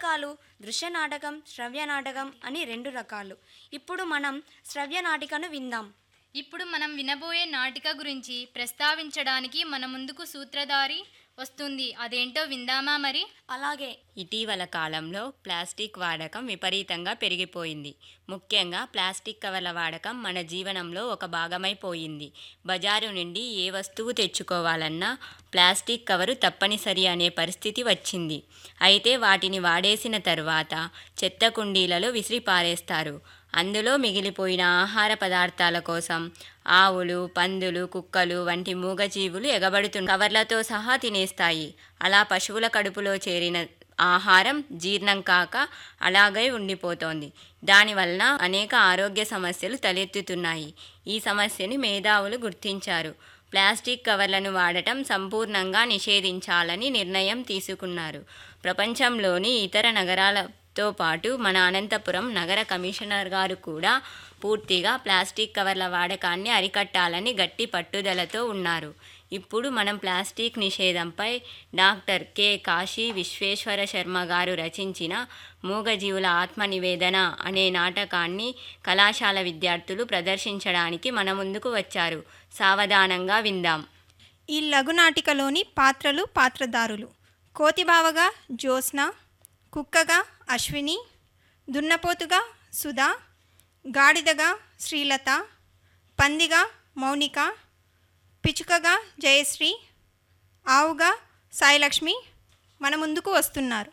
నాటకాలు దృశ్య నాటకం శ్రవ్య నాటకం అని రెండు రకాలు ఇప్పుడు మనం శ్రవ్య నాటికను విందాం ఇప్పుడు మనం వినబోయే నాటిక గురించి ప్రస్తావించడానికి మన ముందుకు సూత్రధారి వస్తుంది అదేంటో విందామా మరి అలాగే ఇటీవల కాలంలో ప్లాస్టిక్ వాడకం విపరీతంగా పెరిగిపోయింది ముఖ్యంగా ప్లాస్టిక్ కవర్ల వాడకం మన జీవనంలో ఒక భాగమైపోయింది బజారు నుండి ఏ వస్తువు తెచ్చుకోవాలన్నా ప్లాస్టిక్ కవరు తప్పనిసరి అనే పరిస్థితి వచ్చింది అయితే వాటిని వాడేసిన తరువాత చెత్త కుండీలలో విసిరిపారేస్తారు అందులో మిగిలిపోయిన ఆహార పదార్థాల కోసం ఆవులు పందులు కుక్కలు వంటి మూగజీవులు ఎగబడుతు కవర్లతో సహా తినేస్తాయి అలా పశువుల కడుపులో చేరిన ఆహారం జీర్ణం కాక అలాగే ఉండిపోతోంది దానివలన అనేక ఆరోగ్య సమస్యలు తలెత్తుతున్నాయి ఈ సమస్యని మేధావులు గుర్తించారు ప్లాస్టిక్ కవర్లను వాడటం సంపూర్ణంగా నిషేధించాలని నిర్ణయం తీసుకున్నారు ప్రపంచంలోని ఇతర నగరాలతో పాటు మన అనంతపురం నగర కమిషనర్ గారు కూడా పూర్తిగా ప్లాస్టిక్ కవర్ల వాడకాన్ని అరికట్టాలని గట్టి పట్టుదలతో ఉన్నారు ఇప్పుడు మనం ప్లాస్టిక్ నిషేధంపై డాక్టర్ కె కాశీ విశ్వేశ్వర శర్మ గారు రచించిన మూగజీవుల ఆత్మ నివేదన అనే నాటకాన్ని కళాశాల విద్యార్థులు ప్రదర్శించడానికి మన ముందుకు వచ్చారు సావధానంగా విందాం ఈ లఘునాటికలోని పాత్రలు పాత్రధారులు కోతిబావగా జ్యోత్స్న కుక్కగా అశ్విని దున్నపోతుగా సుధా గాడిదగా శ్రీలత పందిగా మౌనిక పిచుకగా జయశ్రీ ఆవుగా సాయిలక్ష్మి మన ముందుకు వస్తున్నారు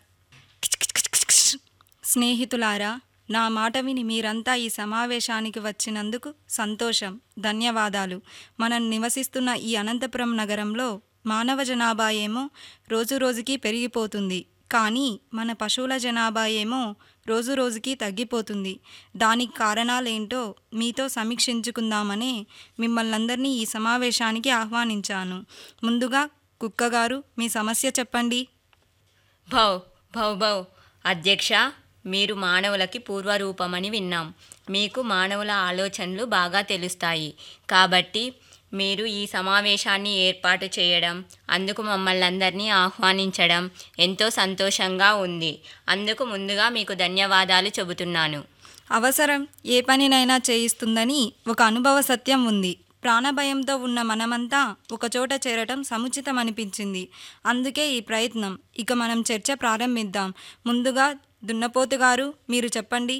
స్నేహితులారా నా మాట విని మీరంతా ఈ సమావేశానికి వచ్చినందుకు సంతోషం ధన్యవాదాలు మనం నివసిస్తున్న ఈ అనంతపురం నగరంలో మానవ జనాభా ఏమో రోజు రోజుకి పెరిగిపోతుంది కానీ మన పశువుల జనాభా ఏమో రోజు రోజుకి తగ్గిపోతుంది దానికి కారణాలేంటో మీతో సమీక్షించుకుందామనే మిమ్మల్ని అందరినీ ఈ సమావేశానికి ఆహ్వానించాను ముందుగా కుక్కగారు మీ సమస్య చెప్పండి భౌ భౌ భౌ అధ్యక్ష మీరు మానవులకి పూర్వరూపమని విన్నాం మీకు మానవుల ఆలోచనలు బాగా తెలుస్తాయి కాబట్టి మీరు ఈ సమావేశాన్ని ఏర్పాటు చేయడం అందుకు మమ్మల్ని అందరినీ ఆహ్వానించడం ఎంతో సంతోషంగా ఉంది అందుకు ముందుగా మీకు ధన్యవాదాలు చెబుతున్నాను అవసరం ఏ పనినైనా చేయిస్తుందని ఒక అనుభవ సత్యం ఉంది ప్రాణభయంతో ఉన్న మనమంతా ఒకచోట చేరటం సముచితమనిపించింది అందుకే ఈ ప్రయత్నం ఇక మనం చర్చ ప్రారంభిద్దాం ముందుగా దున్నపోతు గారు మీరు చెప్పండి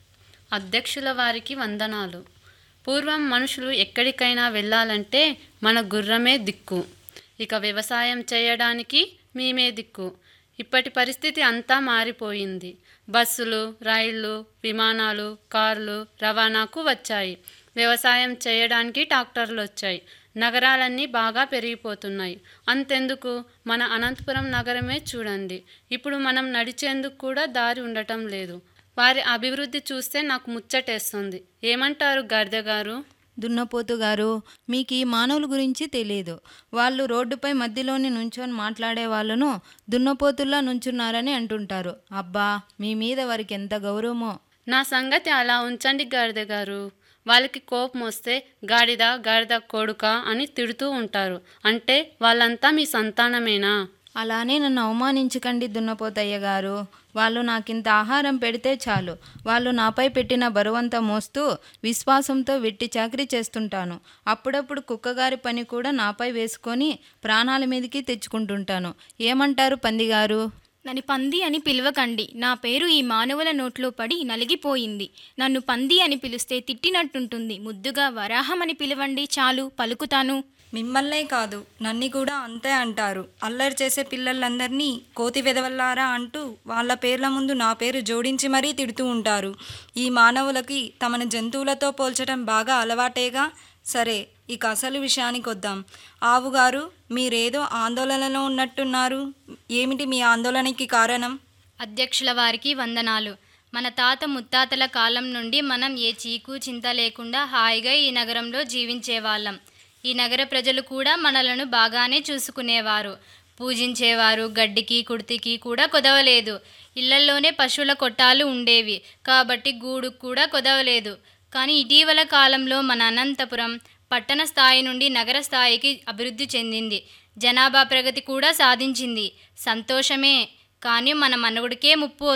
అధ్యక్షుల వారికి వందనాలు పూర్వం మనుషులు ఎక్కడికైనా వెళ్ళాలంటే మన గుర్రమే దిక్కు ఇక వ్యవసాయం చేయడానికి మేమే దిక్కు ఇప్పటి పరిస్థితి అంతా మారిపోయింది బస్సులు రైళ్ళు విమానాలు కార్లు రవాణాకు వచ్చాయి వ్యవసాయం చేయడానికి ట్రాక్టర్లు వచ్చాయి నగరాలన్నీ బాగా పెరిగిపోతున్నాయి అంతెందుకు మన అనంతపురం నగరమే చూడండి ఇప్పుడు మనం నడిచేందుకు కూడా దారి ఉండటం లేదు వారి అభివృద్ధి చూస్తే నాకు ముచ్చటేస్తుంది ఏమంటారు గర్దె గారు దున్నపోతు గారు మీకు ఈ మానవుల గురించి తెలియదు వాళ్ళు రోడ్డుపై మధ్యలోని నుంచొని మాట్లాడే వాళ్ళను దున్నపోతుల్లా నుంచున్నారని అంటుంటారు అబ్బా మీ మీద వారికి ఎంత గౌరవమో నా సంగతి అలా ఉంచండి గాడిద గారు వాళ్ళకి కోపం వస్తే గాడిద గాడిద కొడుక అని తిడుతూ ఉంటారు అంటే వాళ్ళంతా మీ సంతానమేనా అలానే నన్ను అవమానించకండి దున్నపోతయ్య గారు వాళ్ళు నాకింత ఆహారం పెడితే చాలు వాళ్ళు నాపై పెట్టిన బరువంతా మోస్తూ విశ్వాసంతో వెట్టి చాకరీ చేస్తుంటాను అప్పుడప్పుడు కుక్కగారి పని కూడా నాపై వేసుకొని ప్రాణాల మీదకి తెచ్చుకుంటుంటాను ఏమంటారు పందిగారు నన్ను పంది అని పిలవకండి నా పేరు ఈ మానవుల నోట్లో పడి నలిగిపోయింది నన్ను పంది అని పిలిస్తే తిట్టినట్టుంటుంది ముద్దుగా వరాహం అని పిలవండి చాలు పలుకుతాను మిమ్మల్నే కాదు నన్ని కూడా అంతే అంటారు అల్లరి చేసే పిల్లలందరినీ కోతి వెదవల్లారా అంటూ వాళ్ళ పేర్ల ముందు నా పేరు జోడించి మరీ తిడుతూ ఉంటారు ఈ మానవులకి తమను జంతువులతో పోల్చడం బాగా అలవాటేగా సరే ఇక అసలు విషయానికి వద్దాం ఆవుగారు మీరేదో ఆందోళనలో ఉన్నట్టున్నారు ఏమిటి మీ ఆందోళనకి కారణం అధ్యక్షుల వారికి వందనాలు మన తాత ముత్తాతల కాలం నుండి మనం ఏ చీకు చింత లేకుండా హాయిగా ఈ నగరంలో జీవించేవాళ్ళం ఈ నగర ప్రజలు కూడా మనలను బాగానే చూసుకునేవారు పూజించేవారు గడ్డికి కుర్తికి కూడా కొదవలేదు ఇళ్లల్లోనే పశువుల కొట్టాలు ఉండేవి కాబట్టి గూడు కూడా కొదవలేదు కానీ ఇటీవల కాలంలో మన అనంతపురం పట్టణ స్థాయి నుండి నగర స్థాయికి అభివృద్ధి చెందింది జనాభా ప్రగతి కూడా సాధించింది సంతోషమే కానీ మన మనుగడికే ముప్పు